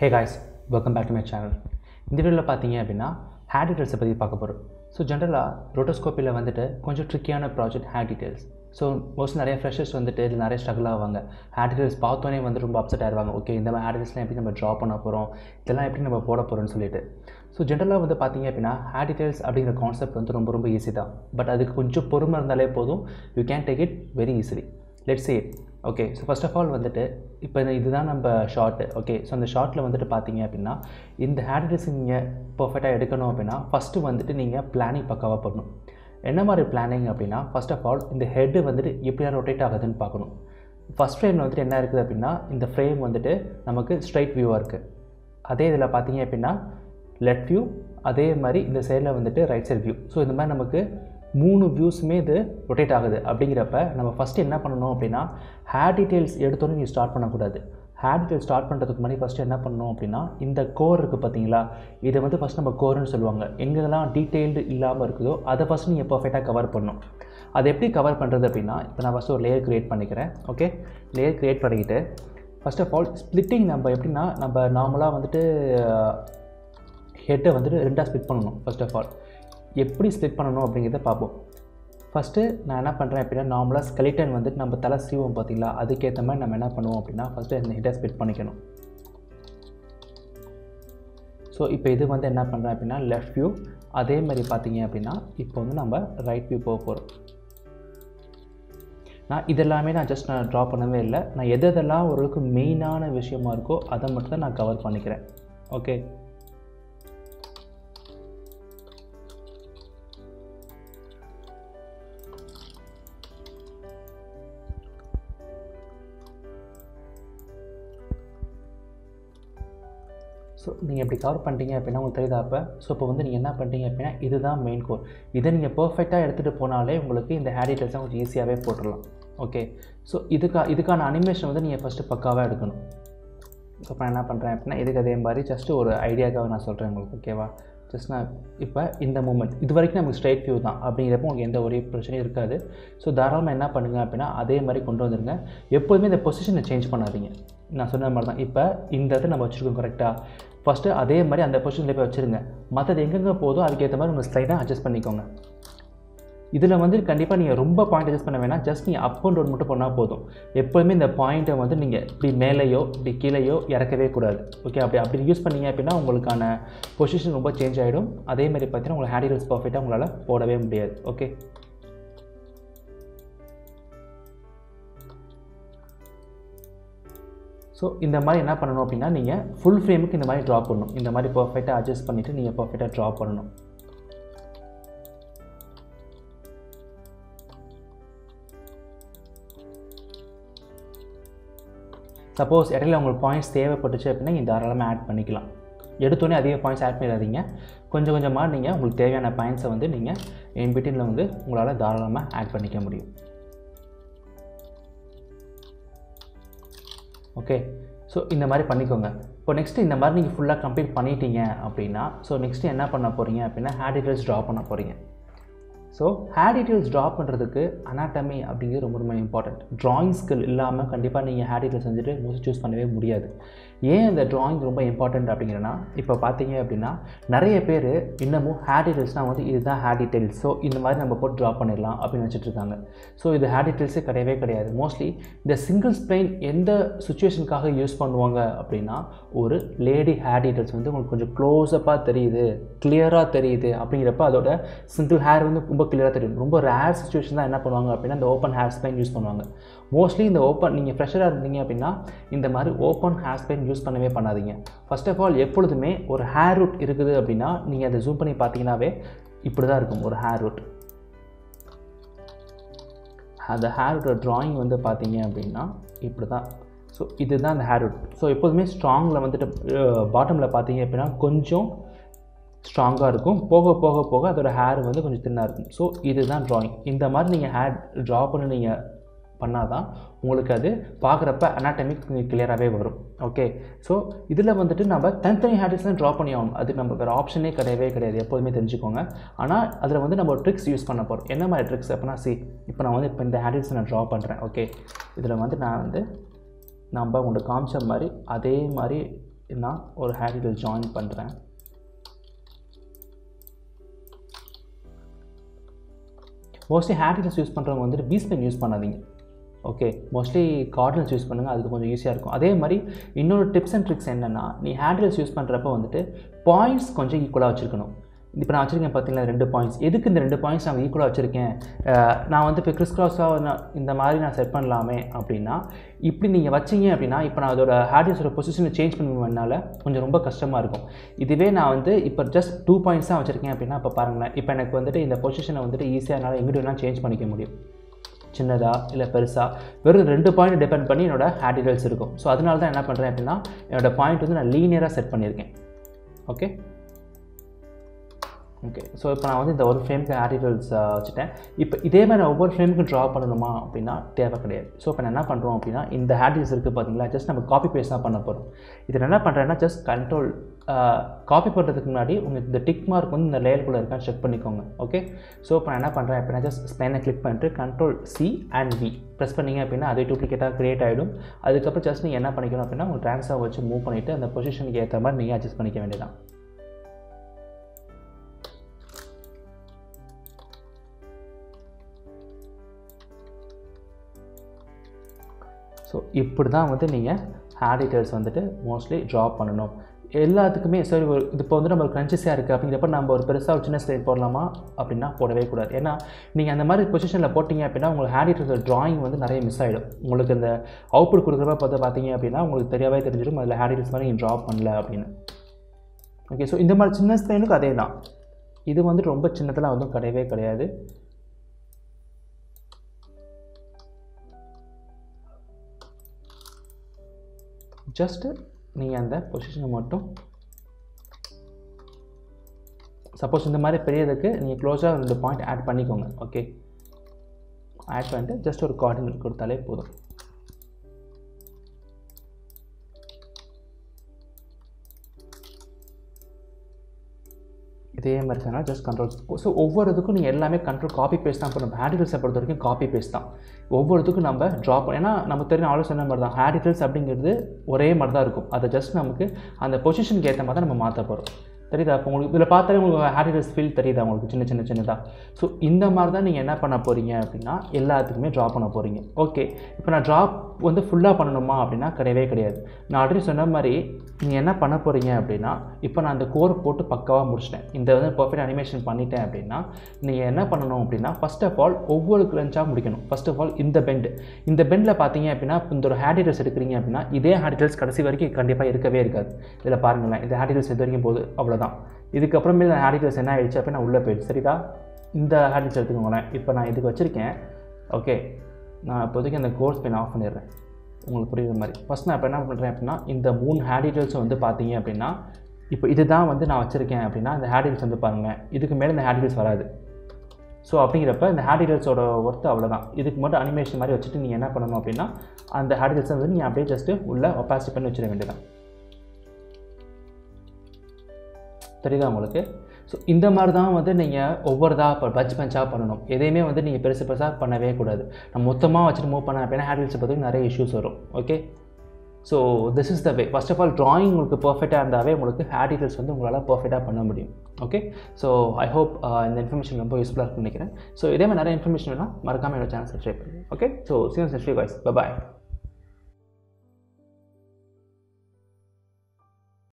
hey guys welcome back to my channel இந்த வீடியோவில் பார்த்தீங்க அப்படின்னா ஹேர் டீட்டெயில்ஸை பற்றி பார்க்க போகிறோம் ஸோ ஜென்ரலாக ரோட்டோஸ்கோப்பியில் வந்துட்டு கொஞ்சம் ட்ரிக்கியான project hair details so most நிறைய ஃப்ரெஷர்ஸ் வந்துட்டு இதில் நிறைய ஸ்ட்ரகிள் ஆவாங்க ஹேர் டீட்டெயில்ஸ் பார்த்தோன்னே வந்து ரொம்ப அப்செட் ஆயிடுவாங்க ஓகே இந்த மாதிரி ஹேர் டீட்டெயில்ஸ்லாம் எப்படி நம்ம ட்ரா பண்ண போகிறோம் இதெல்லாம் எப்படி நம்ம போட போகிறோம்னு சொல்லிட்டு ஸோ ஜென்ரலாக வந்து பார்த்தீங்க அப்படின்னா ஹேர் டீட்டெயில்ஸ் அப்படிங்கிற கான்செப்ட் வந்து ரொம்ப ரொம்ப ஈஸி தான் பட் அதுக்கு கொஞ்சம் பொறுமை இருந்தாலே போதும் you can take it very easily let's see okay so first of all வந்துட்டு இப்போ இந்த இதுதான் நம்ம ஷார்ட்டு ஓகே ஸோ அந்த ஷார்ட்டில் வந்துட்டு பார்த்தீங்க அப்படின்னா இந்த ஹேர் ட்ரெஸ் நீங்கள் பர்ஃபெக்டாக எடுக்கணும் அப்படின்னா ஃபஸ்ட்டு வந்துட்டு நீங்கள் பிளானிங் பக்காவாக பண்ணணும் என்ன மாதிரி பிளானிங் அப்படின்னா ஃபர்ஸ்ட் ஆஃப் ஆல் இந்த ஹெட்டு வந்துட்டு எப்படியா ரொட்டேட் ஆகுதுன்னு பார்க்கணும் ஃபஸ்ட் ஃப்ரேமில் வந்துட்டு என்ன இருக்குது அப்படின்னா இந்த ஃப்ரேம் வந்துட்டு நமக்கு ஸ்ட்ரைட் வியூவாக இருக்குது அதே இதில் பார்த்தீங்க அப்படின்னா லெஃப்ட் வியூ அதே மாதிரி இந்த சைடில் வந்துட்டு ரைட் சைடு வியூ ஸோ இந்த மாதிரி நமக்கு மூணு வியூஸுமே இது ரொட்டேட் ஆகுது அப்படிங்கிறப்ப நம்ம ஃபஸ்ட்டு என்ன பண்ணணும் அப்படின்னா ஹேர் டீட்டெயில்ஸ் எடுத்தோன்னே நீ ஸ்டார்ட் பண்ணக்கூடாது ஹேர் டீட்டெயில் ஸ்டார்ட் பண்ணுறதுக்கு முன்னாடி ஃபஸ்ட்டு என்ன பண்ணணும் அப்படின்னா இந்த கோர் இருக்குது பார்த்தீங்களா இதை வந்து ஃபஸ்ட் நம்ம கோர்னு சொல்லுவாங்க எங்கெல்லாம் டீட்டெயில்டு இல்லாமல் இருக்குதோ அதை ஃபஸ்ட் நீங்கள் பர்ஃபெக்டாக கவர் பண்ணணும் அதை எப்படி கவர் பண்ணுறது அப்படின்னா இப்போ நான் ஃபஸ்ட்டு ஒரு லேயர் க்ரியேட் பண்ணிக்கிறேன் ஓகே லேயர் க்ரியேட் பண்ணிக்கிட்டு ஃபர்ஸ்ட் ஆஃப் ஆல் ஸ்ப்ளிட்டிங் நம்ம எப்படின்னா நம்ம நார்மலாக வந்துட்டு ஹெட்டை வந்துட்டு ரெண்டாக ஸ்ப்ளிட் பண்ணணும் ஃபர்ஸ்ட் ஆஃப் ஆல் எப்படி ஸ்ப்ளிட் பண்ணணும் அப்படிங்கிறத பார்ப்போம் ஃபஸ்ட்டு நான் என்ன பண்ணுறேன் அப்படின்னா நார்மலாக ஸ்கெலிட்டன் வந்துட்டு நம்ம தலை சீவோம் பார்த்தீங்களா அதுக்கேற்ற மாதிரி நம்ம என்ன பண்ணுவோம் அப்படின்னா ஃபஸ்ட்டு இந்த ஹெட்டை ஸ்ப்ளிட் பண்ணிக்கணும் ஸோ இப்போ இது வந்து என்ன பண்ணுறேன் அப்படின்னா லெஃப்ட் வியூ அதே மாதிரி பார்த்தீங்க அப்படின்னா இப்போ வந்து நம்ம ரைட் வியூ போக போகிறோம் நான் இதெல்லாமே நான் ஜஸ்ட் நான் ட்ரா பண்ணவே இல்லை நான் எது எதெல்லாம் ஓரளவுக்கு மெயினான விஷயமா இருக்கோ அதை மட்டும் தான் நான் கவர் பண்ணிக்கிறேன் ஓகே ஸோ நீங்கள் இப்படி கவர் பண்ணிட்டீங்க அப்படின்னா உங்களுக்கு தெரியுதா அப்போ ஸோ இப்போ வந்து நீங்கள் என்ன பண்ணிட்டீங்க அப்படின்னா இதுதான் மெயின் கோர் இதை நீங்கள் பர்ஃபெக்டாக எடுத்துகிட்டு போனாலே உங்களுக்கு இந்த ஹேர் டீட்டெயில்ஸை கொஞ்சம் ஈஸியாகவே போட்டுடலாம் ஓகே ஸோ இதுக்கா இதுக்கான அனிமேஷன் வந்து நீங்கள் ஃபஸ்ட்டு பக்காவாக எடுக்கணும் ஸோ இப்போ நான் என்ன பண்ணுறேன் அப்படின்னா இதுக்கு அதே மாதிரி ஜஸ்ட்டு ஒரு ஐடியாக்காக நான் சொல்கிறேன் உங்களுக்கு ஓகேவா ஜஸ்ட் நான் இப்போ இந்த மூமெண்ட் இது வரைக்கும் நமக்கு ஸ்ட்ரைட் வியூ தான் அப்படிங்கிறப்போ உங்களுக்கு எந்த ஒரு பிரச்சனையும் இருக்காது ஸோ தாராளமாக என்ன பண்ணுங்க அப்படின்னா அதே மாதிரி கொண்டு வந்துருங்க எப்போதுமே இந்த பொசிஷனை சேஞ்ச் பண்ணாதீங்க நான் சொன்ன மாதிரி தான் இப்போ இந்த இடத்துல நம்ம வச்சுருக்கோம் கரெக்டாக ஃபஸ்ட்டு அதே மாதிரி அந்த பொசிஷனில் போய் வச்சுருங்க மற்றது எங்கெங்கே போதோ அதுக்கேற்ற மாதிரி உங்கள் ஸ்லைடாக அட்ஜஸ்ட் பண்ணிக்கோங்க இதில் வந்து கண்டிப்பாக நீங்கள் ரொம்ப பாயிண்ட் அட்ஜஸ்ட் பண்ண வேணாம் ஜஸ்ட் நீங்கள் அப் அண்ட் டவுன் மட்டும் பண்ணால் போதும் எப்போதுமே இந்த பாயிண்ட்டை வந்து நீங்கள் இப்படி மேலேயோ இப்படி கீழேயோ இறக்கவே கூடாது ஓகே அப்படி அப்படி யூஸ் பண்ணீங்க அப்படின்னா உங்களுக்கான பொசிஷன் ரொம்ப சேஞ்ச் ஆகிடும் அதே மாதிரி பார்த்தீங்கன்னா உங்களுக்கு ஹேண்டில்ஸ் பர்ஃபெக்டாக உங்களால் போடவே முடியாது ஓகே ஸோ இந்த மாதிரி என்ன பண்ணணும் அப்படின்னா நீங்கள் ஃபுல் ஃப்ரேமுக்கு இந்த மாதிரி ட்ரா பண்ணணும் இந்த மாதிரி பர்ஃபெக்டாக அட்ஜஸ்ட் பண்ணிவிட்டு நீங்கள் பர்ஃபெக்டாக ட்ரா பண்ணணும் சப்போஸ் இடையில உங்களுக்கு பாயிண்ட்ஸ் தேவைப்பட்டுச்சு அப்படின்னா நீங்கள் தாராளமாக ஆட் பண்ணிக்கலாம் எடுத்தோடனே அதிக பாயிண்ட்ஸ் ஆட் பண்ணிடாதீங்க கொஞ்சம் கொஞ்சமாக நீங்கள் உங்களுக்கு தேவையான பாயிண்ட்ஸை வந்து நீங்கள் என் பிட்டினில் வந்து உங்களால் தாராளமாக ஆட் பண்ணிக்க முடியும் ஓகே ஸோ இந்த மாதிரி பண்ணிக்கோங்க இப்போ நெக்ஸ்ட்டு இந்த மாதிரி நீங்கள் ஃபுல்லாக கம்ப்ளீட் பண்ணிட்டீங்க அப்படின்னா ஸோ நெக்ஸ்ட்டு என்ன பண்ண போகிறீங்க அப்படின்னா ஹேர் டீட்டெயில்ஸ் ட்ரா பண்ண போகிறீங்க ஸோ ஹேர் டீட்டெயில்ஸ் ட்ரா பண்ணுறதுக்கு அனாட்டமி அப்படிங்கிறது ரொம்ப ரொம்ப இம்பார்ட்டண்ட் ட்ராயிங் ஸ்கில் இல்லாமல் கண்டிப்பாக நீங்கள் ஹேர் டீட்டெயில்ஸ் வந்துட்டு மோஸ்ட் சூஸ் பண்ணவே முடியாது ஏன் இந்த ட்ராயிங் ரொம்ப இம்பார்ட்டண்ட் அப்படிங்கிறனா இப்போ பார்த்தீங்க அப்படின்னா நிறைய பேர் இன்னமும் ஹேர் டீட்டெயில்ஸ்னால் வந்து இதுதான் ஹேர் டீட்டெயில்ஸ் ஸோ இந்த மாதிரி நம்ம போட்டு ட்ரா பண்ணிடலாம் அப்படின்னு வச்சுட்டு இருக்காங்க ஸோ இது ஹேர் டீட்டெயில்ஸே கிடையவே கிடையாது மோஸ்ட்லி இந்த சிங்கிள் ஸ்ப்ளைன் எந்த சுச்சுவேஷனுக்காக யூஸ் பண்ணுவாங்க அப்படின்னா ஒரு லேடி ஹேர் டீட்டெயில்ஸ் வந்து உங்களுக்கு கொஞ்சம் க்ளோஸப்பாக தெரியுது கிளியராக தெரியுது அப்படிங்கிறப்ப அதோட சிங்கிள் ஹேர் வந்து ரொம்ப கிளியராக தெரியும் ரொம்ப ரேர் சுச்சுவேஷன் தான் என்ன பண்ணுவாங்க அப்படின்னா இந்த ஓப்பன் ஹேர் ஸ்பைன் யூஸ் பண்ணுவாங்க மோஸ்ட்லி இந்த ஓப்பன் நீங்கள் ஃப்ரெஷராக இருந்தீங்க அப்படின்னா இந்த மாதிரி ஓப்பன் ஹேர் ஸ்பைன் யூஸ் பண்ணவே பண்ணாதீங்க ஃபர்ஸ்ட் ஆஃப் ஆல் எப்பொழுதுமே ஒரு ஹேர் ரூட் இருக்குது அப்படின்னா நீங்கள் அதை ஜூம் பண்ணி பார்த்தீங்கன்னாவே இப்படி தான் இருக்கும் ஒரு ஹேர் ரூட் அந்த ஹேரோட ட்ராயிங் வந்து பார்த்தீங்க அப்படின்னா இப்படி தான் ஸோ இதுதான் அந்த ஹேர் ரூட் ஸோ எப்போதுமே ஸ்ட்ராங்கில் வந்துட்டு பாட்டமில் பார்த்தீங்க அப்படின்னா கொஞ்சம் ஸ்ட்ராங்காக இருக்கும் போக போக போக அதோட ஹேர் வந்து கொஞ்சம் தின்னாக இருக்கும் ஸோ இதுதான் ட்ராயிங் இந்த மாதிரி நீங்கள் ஹேர் ட்ரா பண்ணி நீங்கள் பண்ணால் தான் உங்களுக்கு அது பார்க்குறப்ப அனாட்டமிக் கொஞ்சம் கிளியராகவே வரும் ஓகே ஸோ இதில் வந்துட்டு நம்ம தனித்தனி ஹேண்டில்ஸ் தான் ட்ரா பண்ணி ஆகணும் அது நம்ம வேறு ஆப்ஷனே கிடையவே கிடையாது எப்போதுமே தெரிஞ்சுக்கோங்க ஆனால் அதில் வந்து நம்ம ட்ரிக்ஸ் யூஸ் பண்ண போகிறோம் என்ன மாதிரி ட்ரிக்ஸ் அப்படின்னா சி இப்போ நான் வந்து இப்போ இந்த ஹேண்டில்ஸ் நான் ட்ரா பண்ணுறேன் ஓகே இதில் வந்து நான் வந்து நம்ம உங்களுக்கு காமிச்ச மாதிரி அதே மாதிரி நான் ஒரு ஹேர் டீட்டெயில் ஜாயின் பண்ணுறேன் மோஸ்ட்லி ஹேர் டீட்டெயில்ஸ் யூஸ் பண்ணுறவங்க வந்துட்டு பீஸ் பென் யூஸ் பண்ணாதீங்க ஓகே மோஸ்ட்லி கார்டன்ஸ் யூஸ் பண்ணுங்கள் அது கொஞ்சம் ஈஸியாக இருக்கும் அதே மாதிரி இன்னொரு டிப்ஸ் அண்ட் ட்ரிக்ஸ் என்னென்னா நீ ஹேர் டீட்டெயில்ஸ் யூஸ் பண்ணுறப்ப வந்துட்டு பாயிண்ட்ஸ் கொஞ்சம் ஈக்குவலாக வச்சுருக்கணும் இப்போ நான் வச்சுருக்கேன் பார்த்தீங்களா ரெண்டு பாயிண்ட்ஸ் எதுக்கு இந்த ரெண்டு பாயிண்ட்ஸ் நான் ஈக்குவலாக வச்சுருக்கேன் அஹ் நான் வந்து இப்போ கிறிஸ் கிராஸாக நான் இந்த மாதிரி நான் செட் பண்ணலாமே அப்படின்னா இப்படி நீங்கள் வச்சீங்க அப்படின்னா இப்போ நான் அதோட ஹேர்டிஸோட பொசிஷனை சேஞ்ச் பண்ணுவேனால கொஞ்சம் ரொம்ப கஷ்டமாக இருக்கும் இதுவே நான் வந்து இப்போ ஜஸ்ட் டூ பாயிண்ட்ஸ் தான் வச்சுருக்கேன் அப்படின்னா இப்போ பாருங்களேன் இப்போ எனக்கு வந்துட்டு இந்த பொசிஷனை வந்துட்டு ஈஸியாக என்னால் எங்கிட்ட வேணால் சேஞ்ச் பண்ணிக்க முடியும் சின்னதா இல்லை பெருசாக வெறும் ரெண்டு பாயிண்ட் டிபெண்ட் பண்ணி என்னோட ஹேர் டீடைல்ஸ் இருக்கும் ஸோ அதனால தான் என்ன பண்ணுறேன் அப்படின்னா என்னோட பாயிண்ட் வந்து நான் லீனியராக செட் பண்ணியிருக்கேன் ஓகே ஓகே ஸோ இப்போ நான் வந்து இந்த ஒரு ஃப்ரேமுக்கு ஆர்டிகல்ஸ் வச்சுட்டேன் இப்போ இதே மாதிரி நான் ஒவ்வொரு ஃப்ரேமுக்கும் ட்ரா பண்ணணுமா அப்படின்னா தேவை கிடையாது ஸோ இப்போ நான் என்ன பண்ணுறோம் அப்படின்னா இந்த ஆர்டிகல்ஸ் இருக்குது பார்த்தீங்களா ஜஸ்ட் நம்ம காப்பி பேஸ்ட் தான் பண்ண போகிறோம் இது என்ன பண்ணுறேன்னா ஜஸ்ட் கண்ட்ரோல் காப்பி பண்ணுறதுக்கு முன்னாடி உங்களுக்கு இந்த டிக் மார்க் வந்து இந்த லேயருக்குள்ளே இருக்கான்னு செக் பண்ணிக்கோங்க ஓகே ஸோ இப்போ நான் என்ன பண்ணுறேன் அப்படின்னா ஜஸ்ட் ஸ்பேனை கிளிக் பண்ணிட்டு control C and V press பண்ணிங்க அப்படின்னா அதே டூப்ளிகேட்டாக க்ரியேட் ஆகிடும் அதுக்கப்புறம் ஜஸ்ட் நீங்கள் என்ன பண்ணிக்கணும் அப்படின்னா உங்கள் ட்ரான்ஸ்ஃபர் வச்சு மூவ் பண்ணிவிட்டு அந்த பொசிஷனுக்கு ஏற்ற மாதிரி நீங்கள் அட்ஜஸ்ட் பண்ணிக்க வேண்டியதான் ஸோ இப்படி தான் வந்து நீங்கள் ஹேர் டீட்டெயில்ஸ் வந்துட்டு மோஸ்ட்லி ட்ரா பண்ணணும் எல்லாத்துக்குமே சரி ஒரு இது இப்போ வந்து நம்ம கிரன்ச்சஸாக இருக்குது அப்படிங்கிறப்ப நம்ம ஒரு பெருசாக ஒரு சின்ன ஸ்லைட் போடலாமா அப்படின்னா போடவே கூடாது ஏன்னா நீங்கள் அந்த மாதிரி பொசிஷனில் போட்டிங்க அப்படின்னா உங்களுக்கு ஹேர் டீட்டெயில்ஸ் ட்ராயிங் வந்து நிறைய மிஸ் ஆகிடும் உங்களுக்கு இந்த அவுட்புட் கொடுக்குறப்ப பார்த்து பார்த்தீங்க அப்படின்னா உங்களுக்கு தெரியவே தெரிஞ்சிடும் அதில் ஹேர் டீட்டெயில்ஸ் மாதிரி நீங்கள் ட்ரா பண்ணல அப்படின்னு ஓகே ஸோ இந்த மாதிரி சின்ன ஸ்லைனுக்கு அதே தான் இது வந்து ரொம்ப சின்னதெல்லாம் வந்து கிடையவே கிடையாது ஜஸ்ட்டு நீங்கள் அந்த பொசிஷனை மட்டும் சப்போஸ் இந்த மாதிரி பெரியதுக்கு நீங்கள் க்ளோஸாக ரெண்டு பாயிண்ட் ஆட் பண்ணிக்கோங்க ஓகே ஆட் பண்ணிட்டு ஜஸ்ட் ஒரு கோஆர்டினேட் கொடுத்தாலே போதும் இதே மாதிரி தானே ஜஸ்ட் கண்ட்ரோல் ஸோ ஒவ்வொரு இதுக்கும் நீங்கள் எல்லாமே கண்ட்ரோல் காப்பி பேஸ்ட் தான் பண்ணணும் ஹேர் டீட்டெயில்ஸை பொறுத்த வரைக்கும் காப்பி பேஸ்ட் தான் ஒவ்வொருத்துக்கும் நம்ம ட்ராப் ஏன்னா நம்ம தெரியும் ஆல்ரெடி சொன்ன மாதிரி தான் ஹேர் டீட்டெயில்ஸ் அப்படிங்கிறது ஒரே மாதிரி தான் இருக்கும் அதை ஜஸ்ட் நமக்கு அந்த பொசிஷனுக்கு ஏற்ற மாதிரி தான் நம்ம மாற்ற போகிறோம் தெரியுதா இப்போ உங்களுக்கு இதில் பார்த்தாலே உங்களுக்கு ஹேர் டீட்டெயில்ஸ் ஃபீல் தெரியுதா உங்களுக்கு சின்ன சின்ன சின்னதாக ஸோ இந்த மாதிரி தான் நீங்கள் என்ன பண்ண போகிறீங்க அப்படின்னா எல்லாத்துக்குமே ட்ரா பண்ண போகிறீங்க ஓகே இப்போ நான் ட்ராப் வந்து ஃபுல்லாக பண்ணணுமா அப்படின்னா கிடையவே கிடையாது நான் ஆல்ரெடி சொன்ன மாதிரி நீங்கள் என்ன பண்ண போகிறீங்க அப்படின்னா இப்போ நான் அந்த கோர் போட்டு பக்காவாக முடிச்சிட்டேன் இந்த வந்து பர்ஃபெக்ட் அனிமேஷன் பண்ணிட்டேன் அப்படின்னா நீங்கள் என்ன பண்ணணும் அப்படின்னா ஃபஸ்ட் ஆஃப் ஆல் ஒவ்வொரு கிளஞ்சாக முடிக்கணும் ஃபஸ்ட் ஆஃப் ஆல் இந்த பெண்டு இந்த பெண்டில் பார்த்தீங்க அப்படின்னா இந்த ஒரு ஹேர் டீட்டெயில்ஸ் எடுக்கிறீங்க அப்படின்னா இதே ஹேர் டீட்டெயில்ஸ் கடைசி வரைக்கும் கண்டிப்பாக இருக்கவே இருக்காது இதில் பாருங்களேன் இந்த ஹேர் டீட்டெயில்ஸ் இது வரைக்கும் போகுது அவ்வளோதான் இதுக்கப்புறமே இந்த ஹேர் டீட்டெயில்ஸ் என்ன ஆயிடுச்சு அப்படின்னா உள்ளே போயிடுச்சு சரிதா இந்த ஹேர் டீட்டெயில்ஸ் எடுத்துக்கோங்களேன் இப்போ நான் இதுக்கு வச்சுருக்கேன் ஓகே நான் இப்போதைக்கு அந்த கோர்ஸ் பென் ஆஃப் பண்ணிடுறேன் உங்களுக்கு புரியுற மாதிரி ஃபஸ்ட் நான் இப்போ என்ன பண்ணுறேன் அப்படின்னா இந்த மூணு ஹேர் டீட்டெயில்ஸும் வந்து பார்த்தீங்க அப்படின்னா இப்போ இதுதான் வந்து நான் வச்சுருக்கேன் அப்படின்னா இந்த ஹேர் டீட்டெயில்ஸ் வந்து பாருங்கள் இதுக்கு மேலே இந்த ஹேர் டீட்டெயில்ஸ் வராது ஸோ அப்படிங்கிறப்ப இந்த ஹேர் டீட்டெயில்ஸோட ஒர்த்து அவ்வளோதான் இதுக்கு மட்டும் அனிமேஷன் மாதிரி வச்சுட்டு நீங்கள் என்ன பண்ணணும் அப்படின்னா அந்த ஹேர் டீட்டெயில்ஸ் வந்து நீங்கள் அப்படியே ஜஸ்ட்டு உள்ள ஒப்பாசிட்டி பண்ணி வச்சிட வேண்டியதான் தெரியுதா உங்களுக்கு ஸோ இந்த மாதிரி தான் வந்து நீங்கள் ஒவ்வொருதாக இப்போ பஞ்ச் பஞ்சாக பண்ணணும் எதையுமே வந்து நீங்கள் பெருசு பெருசாக பண்ணவே கூடாது நம்ம மொத்தமாக வச்சுட்டு மூவ் பண்ண அப்படின்னா ஹேர் டீல்ஸை பற்றி நிறைய இஷ்யூஸ் வரும் okay so this is the way first of all drawing உங்களுக்கு பர்ஃபெக்டாக இருந்தாவே உங்களுக்கு ஹேர் டீட்டெயில்ஸ் வந்து உங்களால் பர்ஃபெக்டாக பண்ண முடியும் ஓகே ஸோ ஐ ஹோப் இந்த இன்ஃபர்மேஷன் ரொம்ப யூஸ்ஃபுல்லாக இருக்கும்னு நினைக்கிறேன் ஸோ இதே மாதிரி நிறைய இன்ஃபர்மேஷன் வேணால் மறக்காமல் என்னோட சேனல் சப்ஸ்கிரைப் பண்ணுங்கள் ஓகே ஸோ சீன் சஸ்ரீ வாய்ஸ் பாய்